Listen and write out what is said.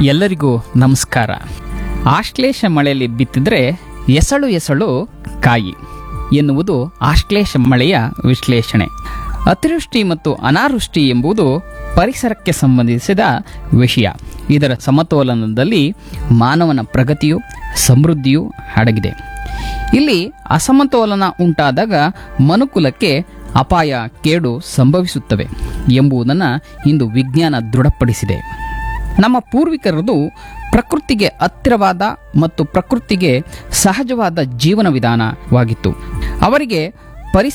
ಎಲ್ಲರಿಗೂ ನಮಸ್ಕಾರ ಆಶ್ಲೇಷ ಮಳೆಯಲ್ಲಿ ಬಿತ್ತಿದ್ರೆ ಎಸಳು ಎಸಳು ಕಾಯಿ ಎನ್ನುವುದು ಆಶ್ಲೇಷ ಮಳೆಯ ವಿಶ್ಲೇಷಣೆ ಅತಿವೃಷ್ಟಿ ಮತ್ತು ಅನಾವೃಷ್ಟಿ ಎಂಬುದು ಪರಿಸರಕ್ಕೆ ಸಂಬಂಧಿಸಿದ ವಿಷಯ ಇದರ ಸಮತೋಲನದಲ್ಲಿ ಮಾನವನ ಪ್ರಗತಿಯು ಸಮೃದ್ಧಿಯು ಅಡಗಿದೆ ಇಲ್ಲಿ ಅಸಮತೋಲನ ಉಂಟಾದಾಗ ಮನುಕುಲಕ್ಕೆ ಅಪಾಯ ಕೇಡು ಸಂಭವಿಸುತ್ತವೆ ಎಂಬುದನ್ನು ಇಂದು ವಿಜ್ಞಾನ ದೃಢಪಡಿಸಿದೆ ನಮ್ಮ ಪೂರ್ವಿಕರದು ಪ್ರಕೃತಿಗೆ ಹತ್ತಿರವಾದ ಮತ್ತು ಪ್ರಕೃತಿಗೆ ಸಹಜವಾದ ಜೀವನ ವಿಧಾನವಾಗಿತ್ತು ಅವರಿಗೆ